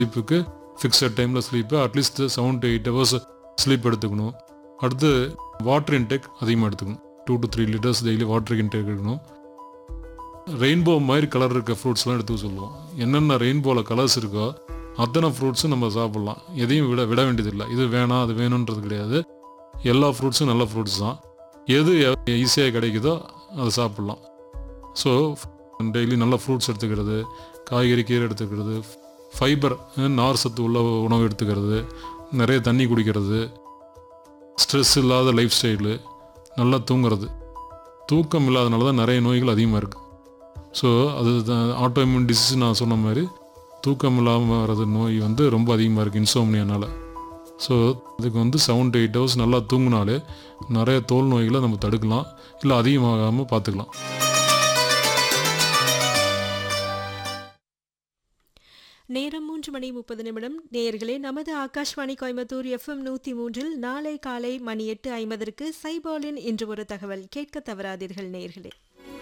ஸ்லீப்புக்கு fixed டைமில் sleep at least seven to eight hours sleep எடுத்துக்கணும் அடுத்து வாட்டர் இன்டேக் அதிகமாக எடுத்துக்கணும் two to three litres daily water intake எடுக்கணும் ரெயின்போ மாதிரி கலர் இருக்க ஃப்ரூட்ஸ்லாம் எடுத்துக்க சொல்லுவோம் என்னென்ன ரெயின்போவில் கலர்ஸ் இருக்கோ அத்தனை ஃப்ரூட்ஸும் நம்ம சாப்பிட்லாம் எதையும் விட விட வேண்டியதில்லை இது வேணாம் அது வேணுன்றது கிடையாது எல்லா ஃப்ரூட்ஸும் நல்ல ஃப்ரூட்ஸ் தான் எது ஈஸியாக கிடைக்குதோ அதை சாப்பிட்லாம் ஸோ டெய்லி நல்ல ஃப்ரூட்ஸ் எடுத்துக்கிறது காய்கறி கீரை எடுத்துக்கிறது ஃபைபர் நார் சத்து உள்ள உணவு எடுத்துக்கிறது நிறைய தண்ணி குடிக்கிறது ஸ்ட்ரெஸ் இல்லாத லைஃப் ஸ்டைலு நல்லா தூங்குறது தூக்கம் இல்லாதனால தான் நிறைய நோய்கள் அதிகமாக இருக்குது ஸோ அது ஆட்டோமியூன் டிசீஸ் நான் சொன்ன மாதிரி தூக்கம் இல்லாமல் வர்றது நோய் வந்து ரொம்ப அதிகமாக இருக்குது இன்சோம்னியானால் ஸோ அதுக்கு வந்து செவன் டு எயிட் ஹவர்ஸ் நல்லா தூங்கினாலே நிறைய தோல் நோய்களை நம்ம தடுக்கலாம் இல்லை அதிகமாகாமல் பார்த்துக்கலாம் நேரம் மூன்று மணி முப்பது நிமிடம் நேயர்களே நமது ஆகாஷ்வாணி கோயம்புத்தூர் எஃப்எம் நூற்றி மூன்றில் நாளை காலை மணி எட்டு ஐம்பதற்கு சைபாலின் இன்று ஒரு தகவல் கேட்க தவறாதீர்கள் நேயர்களே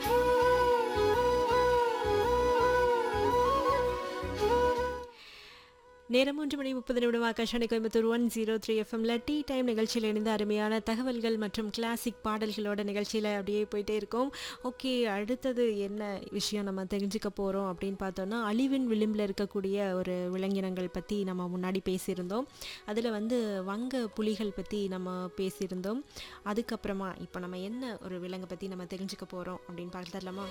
நேரம் மூன்று மணி முப்பது நிமிடம் Akashvani Coimbatore one zero three எஃப்எம்ல டீ டைம் நிகழ்ச்சியில் இணைந்த அருமையான தகவல்கள் மற்றும் கிளாசிக் பாடல்களோட நிகழ்ச்சியில் அப்படியே போயிட்டே இருக்கோம் ஓகே அடுத்தது என்ன விஷயம் நம்ம தெரிஞ்சுக்க போகிறோம் அப்படின்னு பார்த்தோன்னா அழிவின் விளிம்பில் இருக்கக்கூடிய ஒரு விலங்கினங்கள் பற்றி நம்ம முன்னாடி பேசியிருந்தோம் அதில் வந்து வங்க புலிகள் பற்றி நம்ம பேசியிருந்தோம் அதுக்கப்புறமா இப்போ நம்ம என்ன ஒரு விலங்கை பற்றி நம்ம தெரிஞ்சுக்க போகிறோம் அப்படின்னு பார்த்துடலாமா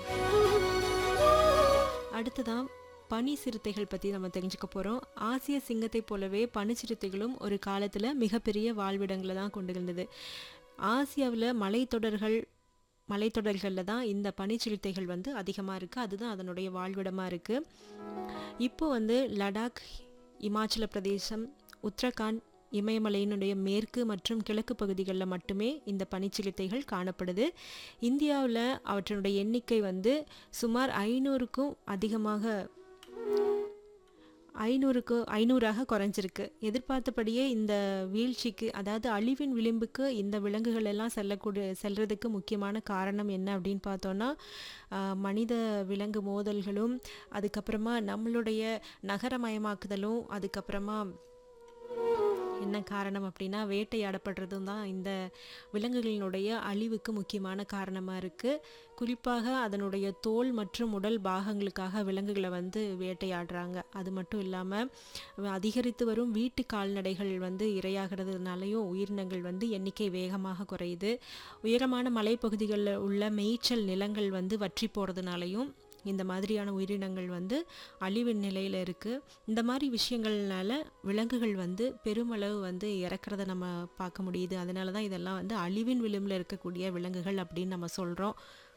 அடுத்ததான் பனி சிறுத்தைகள் பற்றி நம்ம தெரிஞ்சுக்க போகிறோம் ஆசிய சிங்கத்தை போலவே பனிச்சிறுத்தைகளும் ஒரு காலத்தில் மிகப்பெரிய வாழ்விடங்களை தான் கொண்டு இருந்தது ஆசியாவில் மலைத்தொடர்கள் மலைத்தொடர்களில் தான் இந்த பனிச்சிறுத்தைகள் வந்து அதிகமாக இருக்குது அதுதான் அதனுடைய வாழ்விடமாக இருக்குது இப்போ வந்து லடாக் இமாச்சல பிரதேசம் உத்தரகாண்ட் இமயமலையினுடைய மேற்கு மற்றும் கிழக்கு பகுதிகளில் மட்டுமே இந்த பனிச்சிறுத்தைகள் காணப்படுது இந்தியாவில் அவற்றினுடைய எண்ணிக்கை வந்து சுமார் ஐநூறுக்கும் அதிகமாக ஐநூறுக்கு ஐநூறாக குறைஞ்சிருக்கு எதிர்பார்த்தபடியே இந்த வீழ்ச்சிக்கு அதாவது அழிவின் விளிம்புக்கு இந்த விலங்குகள் எல்லாம் செல்லக்கூடிய செல்றதுக்கு முக்கியமான காரணம் என்ன அப்படின்னு பார்த்தோன்னா மனித விலங்கு மோதல்களும் அதுக்கப்புறமா நம்மளுடைய நகரமயமாக்குதலும் அதுக்கப்புறமா என்ன காரணம் அப்படின்னா வேட்டையாடப்படுறதும் தான் இந்த விலங்குகளினுடைய அழிவுக்கு முக்கியமான காரணமாக இருக்குது குறிப்பாக அதனுடைய தோல் மற்றும் உடல் பாகங்களுக்காக விலங்குகளை வந்து வேட்டையாடுறாங்க அது மட்டும் இல்லாமல் அதிகரித்து வரும் வீட்டு கால்நடைகள் வந்து இரையாகிறதுனாலையும் உயிரினங்கள் வந்து எண்ணிக்கை வேகமாக குறையுது உயரமான மலைப்பகுதிகளில் உள்ள மேய்ச்சல் நிலங்கள் வந்து வற்றி போகிறதுனாலையும் இந்த மாதிரியான உயிரினங்கள் வந்து அழிவின் நிலையில் இருக்குது இந்த மாதிரி விஷயங்கள்னால விலங்குகள் வந்து பெருமளவு வந்து இறக்குறத நம்ம பார்க்க முடியுது அதனால தான் இதெல்லாம் வந்து அழிவின் விளிம்பில் இருக்கக்கூடிய விலங்குகள் அப்படின்னு நம்ம சொல்கிறோம்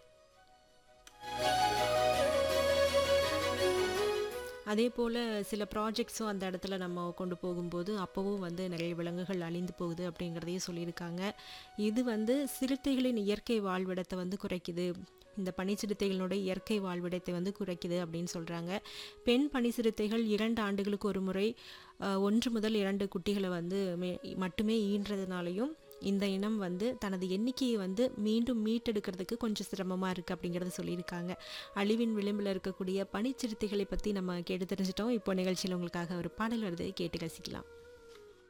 அதே போல் சில ப்ராஜெக்ட்ஸும் அந்த இடத்துல நம்ம கொண்டு போகும்போது அப்போவும் வந்து நிறைய விலங்குகள் அழிந்து போகுது அப்படிங்கிறதையும் சொல்லியிருக்காங்க இது வந்து சிறுத்தைகளின் இயற்கை வாழ்விடத்தை வந்து குறைக்குது இந்த பனிச்சிறுத்தைகளுடைய இயற்கை வாழ்விடத்தை வந்து குறைக்குது அப்படின்னு சொல்கிறாங்க பெண் பனிச்சிறுத்தைகள் இரண்டு ஆண்டுகளுக்கு ஒரு முறை ஒன்று முதல் இரண்டு குட்டிகளை வந்து மட்டுமே ஈன்றதுனாலையும் இந்த இனம் வந்து தனது எண்ணிக்கையை வந்து மீண்டும் மீட்டெடுக்கிறதுக்கு கொஞ்சம் சிரமமாக இருக்குது அப்படிங்கிறத சொல்லியிருக்காங்க அழிவின் விளிம்பில் இருக்கக்கூடிய பனிச்சிறுத்தைகளை பற்றி நம்ம கேட்டு தெரிஞ்சிட்டோம் இப்போ நிகழ்ச்சியில் உங்களுக்காக ஒரு பாடல் வருது கேட்டு ரசிக்கலாம்